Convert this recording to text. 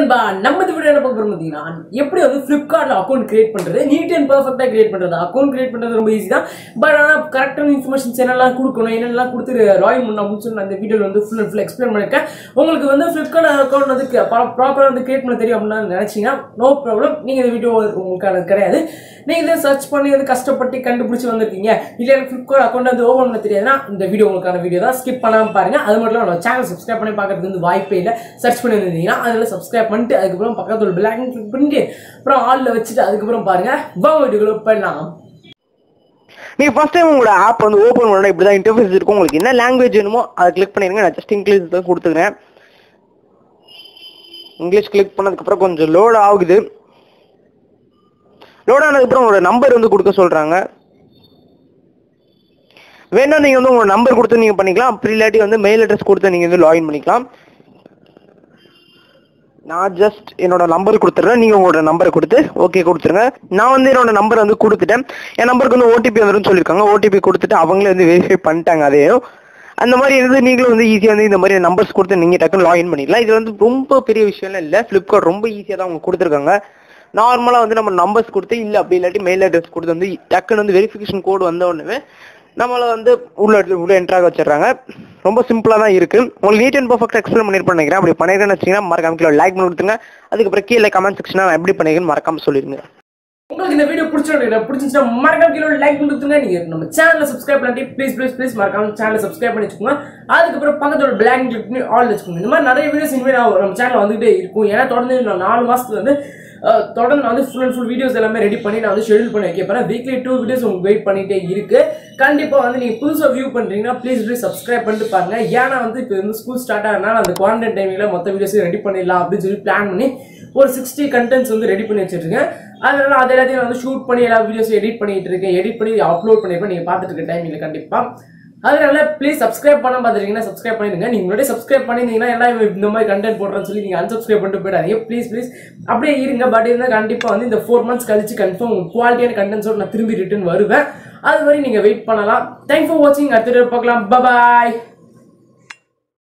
நண்பா நம்ம இந்த வீடியோ என்ன பார்க்க போறோம் பார்த்தீங்கன்னா எப்படி வந்து ஃப்ளிப்கார்ட்ல அக்கௌண்ட் கிரியேட் பண்றது நீட் அண்ட் பர்ஃபெக்டா கிரியேட் பண்றது அக்கௌண்ட் கிரியேட் பண்றது ரொம்ப ஈஸி தான் பட் ஆனால் கரெக்டான இன்ஃபர்மேஷன்ஸ் என்னெல்லாம் கொடுக்கணும் என்னெல்லாம் கொடுத்து ராயின் பண்ண முடிச்சு நான் இந்த வீடியோவில் வந்து ஃபுல் அண்ட் ஃபுல் எக்ஸ்பிளைன் பண்ணிருக்கேன் உங்களுக்கு வந்து ஃப்ளிப்கார்ட் அக்கௌண்ட் வந்து ப்ராப்பராக வந்து கிரியேட் பண்ண தெரியும் அப்படின்னு நினைச்சீங்கன்னா நோ ப்ராப்ளம் நீங்க இந்த வீடியோ உங்களுக்கான கிடையாது நீங்க இதை சர்ச் பண்ணி வந்து கஷ்டப்பட்டு கண்டுபிடிச்சி வந்திருக்கீங்க இல்லை எனக்கு ஃப்ளிப்கார்ட் அக்கௌண்ட் வந்து ஓப்பன் பண்ண தெரியாதுன்னா இந்த வீடியோ உங்களுக்கான வீடியோ தான் ஸ்கிப் பண்ணாம பாருங்க அது மட்டும் இல்லாமல் நம்ம சேனல் சப்ஸ்கிரைப் பண்ணி பார்க்கறதுக்கு வந்து வாய்ப்பே இல்லை சர்ச் பண்ணி வந்திருந்தீங்கன்னா அதில் சப்ஸ்கிரைப் பண்ணிட்டு அதுக்கப்புறம் பக்கத்துல உள்ள பிளாக் கிளிக் பண்ணிட்டு அப்புறம் ஆல்ல வச்சுட்டு அதுக்கப்புறம் பாருங்க வா வீடியோக்குள்ள போயிடலாம் நீங்கள் ஃபஸ்ட் டைம் உங்களோட ஆப் வந்து ஓப்பன் பண்ணணும் இப்படி தான் இன்டர்ஃபேஸ் இருக்கும் உங்களுக்கு என்ன லாங்குவேஜ் வேணுமோ அதை கிளிக் பண்ணிடுங்க நான் ஜஸ்ட் இங்கிலீஷ் தான் கொடுத்துக்கிறேன் இங்கிலீஷ் கிளிக் பண்ணதுக்கப்புறம் கொஞ்சம் லோட் ஆகுது லோட் ஆனதுக்கப்புறம் உங்களோட நம்பர் வந்து கொடுக்க சொல்கிறாங்க வேணா நீங்கள் வந்து உங்களோட நம்பர் கொடுத்து நீங்கள் பண்ணிக்கலாம் அப்படி இல்லாட்டி வந்து மெயில் அட்ரஸ் கொடுத்து நீங்கள் வந்து லாகின் பண்ணிக்கலாம் நான் ஜஸ்ட் என்னோட நம்பர் கொடுத்துட்றேன் நீங்கள் உங்களோட நம்பரை கொடுத்து ஓகே கொடுத்துருங்க நான் வந்து என்னோட நம்பர் வந்து கொடுத்துட்டேன் என் நம்பருக்கு வந்து ஓடிபி வந்துடும் சொல்லியிருக்காங்க ஓடிபி கொடுத்துட்டு அவங்களே வந்து வெரிஃபை பண்ணிட்டாங்க அதையும் அந்த மாதிரி இருந்து நீங்களும் வந்து ஈஸியாக வந்து இந்த மாதிரி நம்பர்ஸ் கொடுத்து நீங்கள் டக்குன்னு லாகின் பண்ணிக்கலாம் இது வந்து ரொம்ப பெரிய விஷயம்லாம் இல்லை ஃப்ளிப்கார்ட் ரொம்ப ஈஸியாக தான் அவங்க கொடுத்துருக்காங்க நார்மலாக வந்து நம்ம நம்பர்ஸ் கொடுத்து இல்லை அப்படி இல்லாட்டி மெயில் அட்ரஸ் கொடுத்து வந்து டக்குன்னு வந்து வெரிஃபிகேஷன் கோடு வந்த உடனே நம்மளை வந்து உள்ள உள்ள என்ட்ராக வச்சிடுறாங்க ரொம்ப சிம்பிளாக தான் இருக்கு உங்களுக்கு நீட் அண்ட் பர்ஃபெக்ட் எக்ஸ்பிளைன் பண்ணிருப்பேன் நினைக்கிறேன் அப்படி பண்ணிருக்கேன்னு வச்சிங்கன்னா மறக்காம கீழே லைக் பண்ணி கொடுத்துங்க அதுக்கப்புறம் கீழே கமெண்ட் செக்ஷனில் நான் எப்படி பண்ணிருக்கேன்னு மறக்காம சொல்லிருங்க உங்களுக்கு இந்த வீடியோ பிடிச்சிருந்தா பிடிச்சிருந்தா மறக்காம கீழே லைக் கொடுத்துங்க நீங்க நம்ம சேனலை சப்ஸ்கிரைப் பண்ணி ப்ளீஸ் ப்ளீஸ் ப்ளீஸ் மறக்காம சேனலை சப்ஸ்கிரைப் பண்ணி வச்சுக்கோங்க அதுக்கப்புறம் பக்கத்தோட பிளாக் கிளிக் பண்ணி ஆல் வச்சுக்கோங்க இந்த மாதிரி நிறைய வீடியோஸ் இனிமேல் நம்ம சேனல் வந்துகிட்டே இருக்கும் ஏன்னா தொடர்ந்து நான் நாலு மாசத்துல வந்து அஹ், தொடர்ந்து நான் வந்து ஃபுல் அண்ட் ஃபுல் வீடியோஸ் எல்லாமே ரெடி பண்ணி நான் வந்து ஷெடியூல் பண்ணி வைக்க போறேன் வீக்லி டூ வீடியோஸ் உங்களுக்கு வெயிட் பண்ணிட்டே இருக்கு கண்டிப்பா வந்து நீங்க புதுசா வியூ பண்றீங்கன்னா ப்ளீஸ் ப்ளீஸ் சப்ஸ்கிரைப் பண்ணிட்டு பாருங்க ஏன்னா வந்து இப்போ வந்து ஸ்கூல் ஸ்டார்ட் ஆகிறனால அந்த குவாரண்டைன் டைமிங்ல மொத்த வீடியோஸ் ரெடி பண்ணிடலாம் அப்படின்னு சொல்லி பிளான் பண்ணி ஒரு சிக்ஸ்டி கண்டென்ட்ஸ் வந்து ரெடி பண்ணி வச்சிருக்கேன் அதனால அது எல்லாத்தையும் நான் வந்து ஷூட் பண்ணி எல்லா வீடியோஸும் எடிட் பண்ணிட்டு இருக்கேன் எடிட் பண்ணி அப்லோட் பண்ணிருப்பேன் நீங்க பார்த்துட்டு இருக்க டைமிங்ல கண்டிப்பா அதனால ப்ளீஸ் சப்ஸ்கிரைப் பண்ண பார்த்துருக்கீங்கன்னா சப்ஸ்கிரைப் பண்ணிடுங்க நீங்க முன்னாடி சப்ஸ்கிரைப் பண்ணிருந்தீங்கன்னா எல்லாம் இந்த மாதிரி கண்டென்ட் போடுறேன்னு சொல்லி நீங்க அன்சப்ஸ்கிரைப் பண்ணிட்டு போயிடாதீங்க ப்ளீஸ் ப்ளீஸ் அப்படியே இருங்க பட் இருந்தால் கண்டிப்பா வந்து இந்த ஃபோர் மந்த்ஸ் கழிச்சு கன்ஃபார்ம் குவாலிட்டியான கண்டென்ட்ஸோட நான் திரும்பி ரிட்டர்ன் வருவேன் அது வரை நீங்க வெயிட் பண்ணலாம் தேங்க் ஃபார் வாட்சிங் அடுத்த video பார்க்கலாம் பாய்